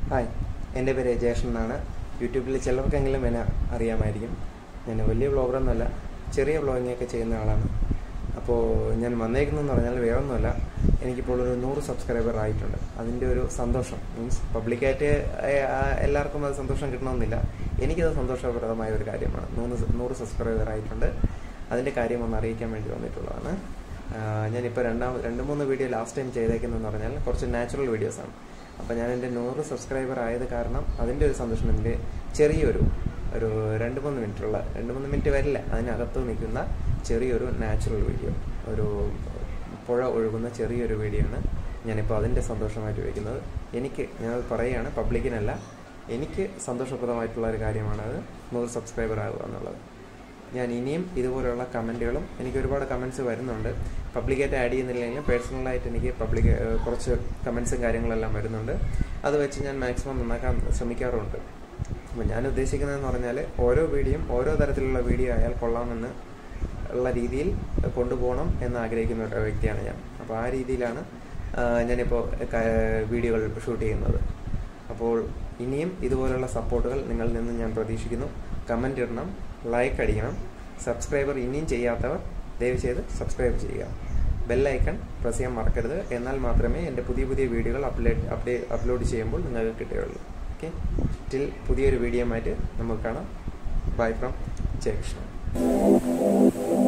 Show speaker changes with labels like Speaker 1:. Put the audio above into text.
Speaker 1: hi എൻ്റെ പേര് ജേഷൻ എന്നാണ് യൂട്യൂബിൽ ചിലർക്കെങ്കിലും എന്നെ അറിയാമായിരിക്കും ഞാൻ വലിയ വ്ളോഗറൊന്നുമല്ല ചെറിയ വ്ളോഗിങ്ങൊക്കെ ചെയ്യുന്ന ആളാണ് അപ്പോൾ ഞാൻ വന്നേക്കുന്നതെന്ന് പറഞ്ഞാൽ വേറെ ഒന്നുമല്ല എനിക്കിപ്പോൾ ഒരു നൂറ് സബ്സ്ക്രൈബർ ആയിട്ടുണ്ട് അതിൻ്റെ ഒരു സന്തോഷം മീൻസ് പബ്ലിക്കായിട്ട് എല്ലാവർക്കും അത് സന്തോഷം കിട്ടണമെന്നില്ല എനിക്കത് സന്തോഷപ്രദമായ ഒരു കാര്യമാണ് നൂറ് നൂറ് സബ്സ്ക്രൈബർ ആയിട്ടുണ്ട് അതിൻ്റെ കാര്യം ഒന്ന് അറിയിക്കാൻ വേണ്ടി വന്നിട്ടുള്ളതാണ് ഞാനിപ്പോൾ രണ്ടാം രണ്ട് മൂന്ന് വീഡിയോ ലാസ്റ്റ് ടൈം ചെയ്തേക്കുന്നതെന്ന് പറഞ്ഞാൽ കുറച്ച് നാച്ചുറൽ വീഡിയോസാണ് അപ്പോൾ ഞാൻ എൻ്റെ നൂറ് സബ്സ്ക്രൈബർ ആയത് കാരണം അതിൻ്റെ ഒരു സന്തോഷം എൻ്റെ ചെറിയൊരു ഒരു രണ്ട് മൂന്ന് മിനിറ്റുള്ള രണ്ട് മൂന്ന് മിനിറ്റ് വരില്ല അതിനകത്ത് നിൽക്കുന്ന ചെറിയൊരു നാച്ചുറൽ വീഡിയോ ഒരു പുഴ ഒഴുകുന്ന ചെറിയൊരു വീഡിയോ ആണ് ഞാനിപ്പോൾ അതിൻ്റെ സന്തോഷമായിട്ട് വയ്ക്കുന്നത് എനിക്ക് ഞാനത് പറയുകയാണ് പബ്ലിക്കിനല്ല എനിക്ക് സന്തോഷപ്രദമായിട്ടുള്ള ഒരു കാര്യമാണ് അത് നൂറ് സബ്സ്ക്രൈബർ ആകുക എന്നുള്ളത് ഞാൻ ഇനിയും ഇതുപോലെയുള്ള കമൻറ്റുകളും എനിക്ക് ഒരുപാട് കമൻറ്റ്സ് വരുന്നുണ്ട് പബ്ലിക്കായിട്ട് ആഡ് ചെയ്യുന്നില്ലെങ്കിലും പേഴ്സണലായിട്ട് എനിക്ക് പബ്ലിക് കുറച്ച് കമൻറ്റ്സും കാര്യങ്ങളെല്ലാം വരുന്നുണ്ട് അത് വെച്ച് ഞാൻ മാക്സിമം നന്നാക്കാൻ ശ്രമിക്കാറുണ്ട് അപ്പോൾ ഞാൻ ഉദ്ദേശിക്കുന്നതെന്ന് പറഞ്ഞാൽ ഓരോ വീഡിയോയും ഓരോ തരത്തിലുള്ള വീഡിയോ ആയാൽ കൊള്ളാമെന്ന് ഉള്ള രീതിയിൽ കൊണ്ടുപോകണം എന്ന് ആഗ്രഹിക്കുന്ന ഒരു വ്യക്തിയാണ് ഞാൻ അപ്പോൾ ആ രീതിയിലാണ് ഞാനിപ്പോൾ വീഡിയോകൾ ഷൂട്ട് ചെയ്യുന്നത് അപ്പോൾ ഇനിയും ഇതുപോലുള്ള സപ്പോർട്ടുകൾ നിങ്ങളിൽ നിന്ന് ഞാൻ പ്രതീക്ഷിക്കുന്നു കമൻ്റ് ഇടണം ലൈക്ക് അടിക്കണം സബ്സ്ക്രൈബർ ഇനിയും ചെയ്യാത്തവർ ദയവ് ചെയ്ത് സബ്സ്ക്രൈബ് ചെയ്യുക ബെല്ലൈക്കൺ പ്രസ് ചെയ്യാൻ മറക്കരുത് എന്നാൽ മാത്രമേ എൻ്റെ പുതിയ പുതിയ വീഡിയോകൾ അപ്ലോഡ് അപ്ഡേ അപ്ലോഡ് ചെയ്യുമ്പോൾ നിങ്ങൾക്ക് കിട്ടുകയുള്ളൂ ഓക്കെ ടിൽ പുതിയൊരു വീഡിയോ ആയിട്ട് നമുക്ക് കാണാം ബൈ ഫ്രം ജയകൃഷ്ണൻ